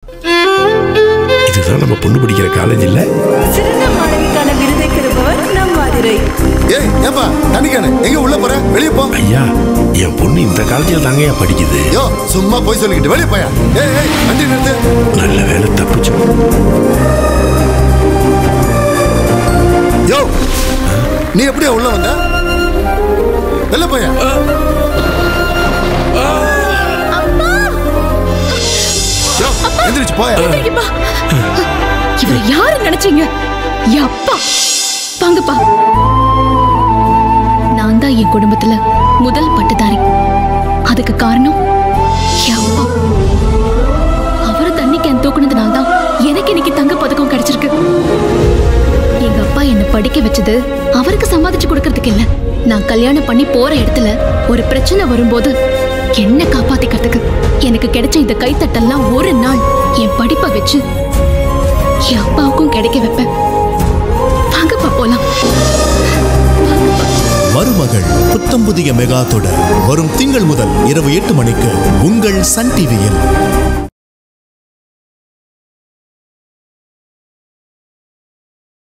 இதுதான் நம்ம பொண்ணு படிக்கிற காலேஜ் இல்ல சிறந்த மாணவிக்கான விருதை பெறுபவர் நம் மாதிரை ஏய் ஏப்பா தண்ணிக்கானு எங்க உள்ள போற வெளியே போ ஐயா என் பொண்ணு இந்த காலேஜில் தாங்கய்யா படிக்குது யோ சும்மா போய் சொல்லிக்கிட்டு வெளியே போயா ஏய் ஏய் வண்டி நிறுத்து நல்ல வேலை தப்பிச்சு யோ நீ எப்படியா உள்ள வந்த வெளில போயா யோ எந்திரிச்சு போயா எந்திரிக்கப்பா. இவரை யாரு நினைச்சீங்க என் அப்பா வாங்கப்பா நான் தான் என் குடும்பத்துல முதல் பட்டதாரி அதுக்கு காரணம் என் அப்பா அவரு தண்ணி கேன் தூக்குனதுனால தான் எனக்கு இன்னைக்கு தங்க பதக்கம் கிடைச்சிருக்கு எங்க அப்பா என்ன படிக்க வச்சது அவருக்கு சம்பாதிச்சு கொடுக்கறதுக்கு இல்ல நான் கல்யாணம் பண்ணி போற இடத்துல ஒரு பிரச்சனை வரும்போது என்ன காப்பாத்திக்கிறதுக்கு எனக்கு கிடைச்ச இந்த கைத்தட்டெல்லாம் ஒரு நாள் என் படிப்பை வச்சு என் அப்பாவுக்கும் கிடைக்க வைப்பேன் வாங்கப்பா போலாம் மருமகள் புத்தம் புதிய மெகா தொடர் வரும் திங்கள் முதல் இரவு எட்டு மணிக்கு உங்கள் சன் டிவியில்